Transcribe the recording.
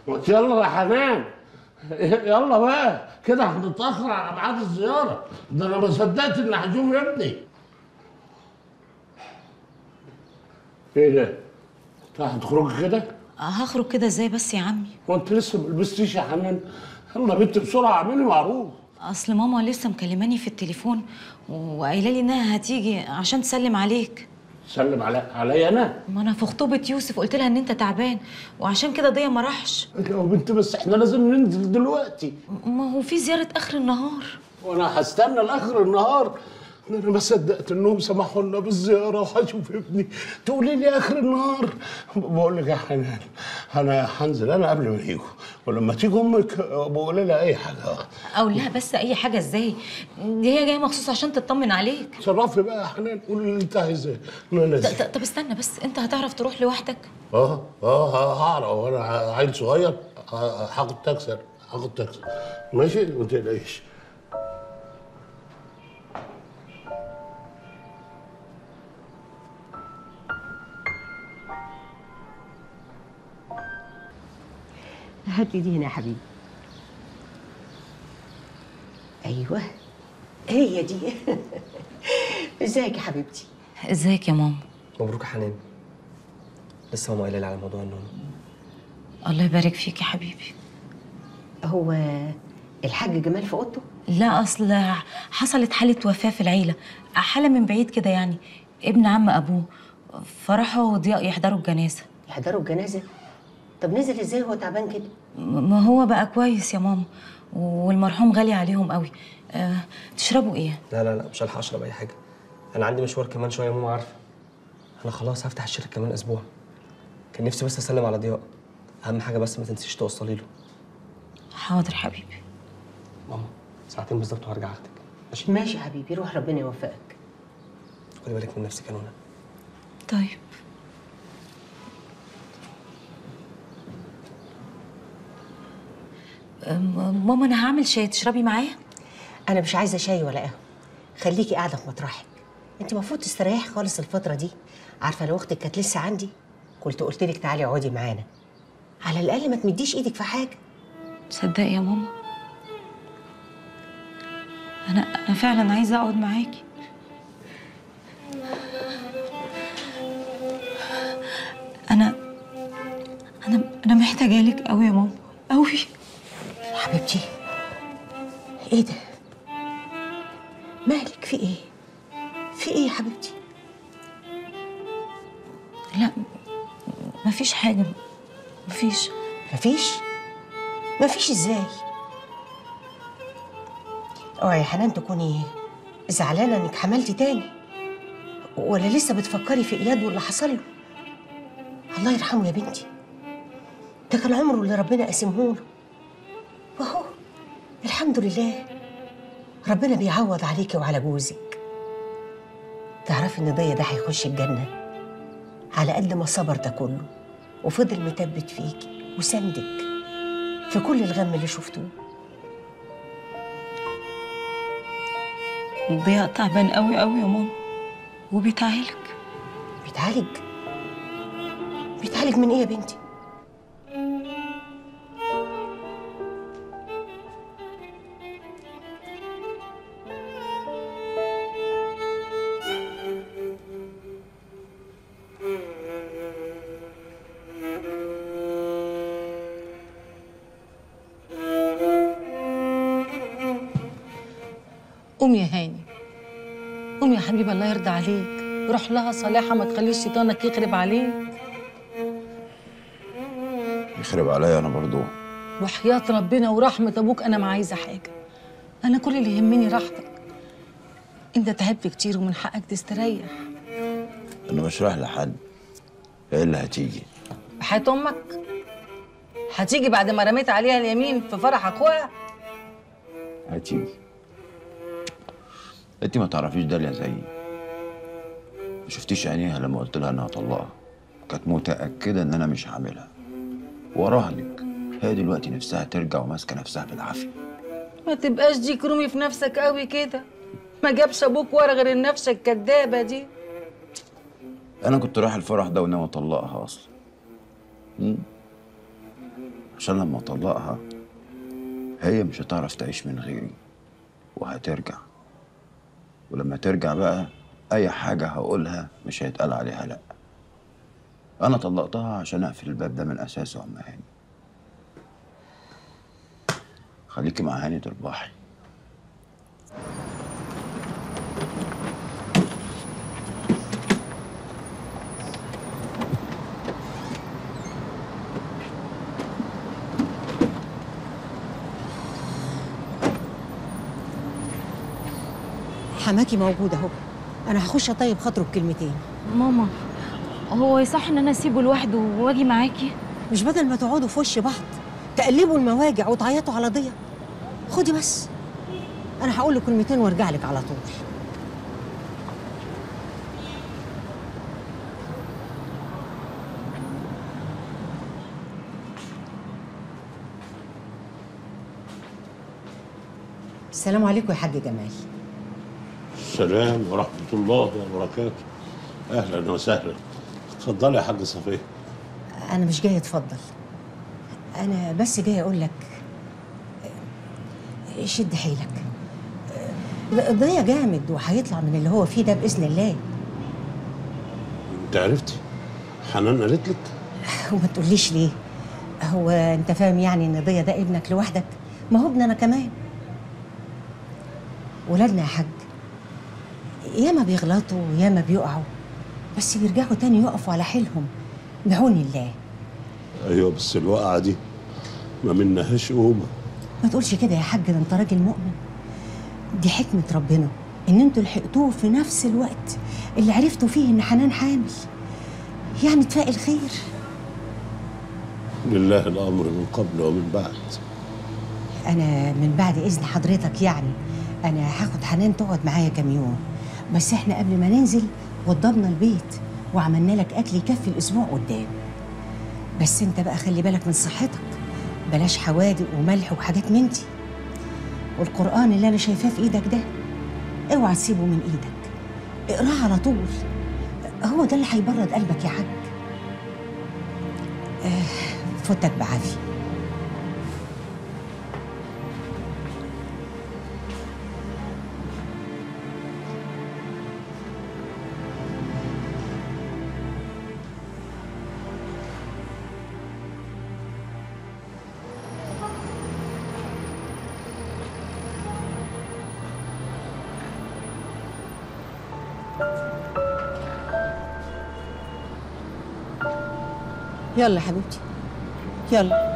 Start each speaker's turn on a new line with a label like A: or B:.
A: قلت يلا يا حنان يلا بقى كده هنتاخر على ميعاد الزياره ده انا ما صدقت اني هشوف ابني ايه ده؟ انت هتخرجي كده؟
B: هخرج كده ازاي بس يا عمي
A: هو انت لسه ما لبستيش يا حنان؟ يلا يا بنت بسرعه اعملي معروف
B: اصل ماما لسه مكلماني في التليفون وقايله لي انها هتيجي عشان تسلم عليك
A: سلم علي عليا انا
B: ما انا في خطوبه يوسف قلت لها ان انت تعبان وعشان كده ضيا ما راحش
A: يا بنت بس احنا لازم ننزل دلوقتي
B: ما هو في زياره اخر النهار
A: وانا هستنى لاخر النهار انا ما صدقت انهم سمحوا لنا بالزياره وهشوف ابني تقولي لي اخر النهار بقول لك يا حنان انا هنزل انا قبل ما يجوا ولما تيجي امك بقول لها اي حاجه
B: اقول لها بس اي حاجه ازاي دي هي جايه مخصوص عشان تطمن عليك
A: تصرفي بقى يا حنان قولي اللي انت عايزاه انا
B: ط-
A: لازم
B: ط- طب استنى بس انت هتعرف تروح لوحدك
A: اه اه هعرف وانا عيل صغير ه- هاخد تاكسي هاخد تاكسي ماشي ما تقلقيش
C: هات لي دي هنا يا حبيبي ايوه هي دي ازيك يا حبيبتي
B: ازيك يا ماما
D: مبروك يا حنان لسه ماما قايله لي على موضوع النوم
B: الله يبارك فيك يا حبيبي
C: هو الحاج جمال في اوضته
B: لا اصل حصلت حاله وفاه في العيله حاله من بعيد كده يعني ابن عم ابوه فراحوا ضياء يحضروا الجنازه
C: يحضروا الجنازه طب نزل ازاي وهو تعبان كده
B: م- ما هو بقى كويس يا ماما والمرحوم غالي عليهم قوي أه تشربوا ايه
D: لا لا لا مش هلحق اشرب اي حاجه انا عندي مشوار كمان شويه ماما عارفه انا خلاص هفتح الشركه كمان اسبوع كان نفسي بس اسلم على ضياء اهم حاجه بس ما تنسيش توصلي له
B: حاضر حبيبي
D: ماما ساعتين بالظبط وهرجع اخدك ماشي
C: ماشي يا حبيبي روح ربنا يوفقك
D: خدي بالك من نفسك يا نونا
B: طيب أم- ماما انا هعمل شاي تشربي معايا
C: انا مش عايزه شاي ولا قهوه خليكي قاعده في مطرحك انت المفروض تستريحي خالص الفتره دي عارفه لو اختك كانت لسه عندي كنت قلت لك تعالي اقعدي معانا على الاقل ما تمديش ايدك في حاجه
B: تصدقي يا ماما انا انا فعلا عايزه اقعد معاكي انا انا انا محتاجه لك قوي يا ماما قوي
C: حبيبتي ايه ده مالك في ايه في ايه يا حبيبتي
B: لا مفيش حاجه مفيش
C: مفيش مفيش ازاي اوعي يا حنان تكوني زعلانه انك حملتي تاني ولا لسه بتفكري في اياد واللي حصل له الله يرحمه يا بنتي ده كان عمره اللي ربنا قسمه له وهو الحمد لله ربنا بيعوض عليكي وعلى جوزك تعرفي ان ضيا ده هيخش الجنه على قد ما صبر ده كله وفضل مثبت فيكي وسندك في كل الغم اللي شفتوه
B: ضياء تعبان قوي قوي يا ماما وبيتعالج
C: بيتعالج بيتعالج من ايه يا بنتي
E: قوم يا هاني قوم يا حبيبي الله يرضى عليك روح لها صالحة ما تخليش شيطانك يخرب عليك
F: يخرب عليا انا برضو
E: وحياة ربنا ورحمة أبوك أنا ما عايزة حاجة أنا كل اللي يهمني راحتك أنت تعبت كتير ومن حقك تستريح
F: انا مش رايح لحد ايه اللي هتيجي
E: وحياة أمك هتيجي بعد ما رميت عليها اليمين في فرح أخوها
F: هتيجي انت ما تعرفيش داليا زيي ما شفتيش عينيها لما قلت لها انها طلقها كانت متاكده ان انا مش هعملها وراهنك هي دلوقتي نفسها ترجع وماسكه نفسها بالعافيه
E: ما تبقاش دي كرومي في نفسك قوي كده ما جابش أبوك ورا غير النفس الكدابة دي
F: انا كنت رايح الفرح ده وناوي اطلقها اصلا مم. عشان لما اطلقها هي مش هتعرف تعيش من غيري وهترجع ولما ترجع بقى اي حاجه هقولها مش هيتقال عليها لا انا طلقتها عشان اقفل الباب ده من اساسه يا عم هاني خليكي مع هاني تربحي
C: حماكي موجود اهو انا هخش اطيب خاطره بكلمتين
B: ماما هو يصح ان انا اسيبه لوحده واجي معاكي
C: مش بدل ما تقعدوا في وش بعض تقلبوا المواجع وتعيطوا على ضيا خدي بس انا هقول له كلمتين وارجع لك على طول السلام عليكم يا حاج جمال
A: السلام ورحمة الله وبركاته أهلا وسهلا اتفضلي يا حاج صفية
C: انا مش جاي اتفضل انا بس جاي اقول لك آه، شد حيلك آه، ضيا جامد وهيطلع من اللي هو فيه ده باذن الله
A: أنت عرفتي حنان قالت لك
C: وما تقوليش ليه هو انت فاهم يعني ان ضيا ده ابنك لوحدك ما هو ابننا كمان ولادنا يا حاج ياما بيغلطوا وياما بيقعوا بس بيرجعوا تاني يقفوا على حيلهم بعون الله
A: أيوة بس الوقعة دي ما منهاش قومة
C: ما تقولش كده يا حاج ده انت راجل مؤمن دي حكمة ربنا ان انتوا لحقتوه في نفس الوقت اللي عرفتوا فيه ان حنان حامل يعني تفائل خير
A: لله الأمر من قبل ومن بعد
C: انا من بعد اذن حضرتك يعني انا هاخد حنان تقعد معايا كام يوم بس احنا قبل ما ننزل وضبنا البيت وعملنا لك اكل يكفي الاسبوع قدام بس انت بقى خلي بالك من صحتك بلاش حوادق وملح وحاجات من دي والقران اللي انا شايفاه في ايدك ده اوعى تسيبه من ايدك اقراه على طول هو ده اللي هيبرد قلبك يا حاج آه فوتك بعافيه يلا يا حبيبتي يلا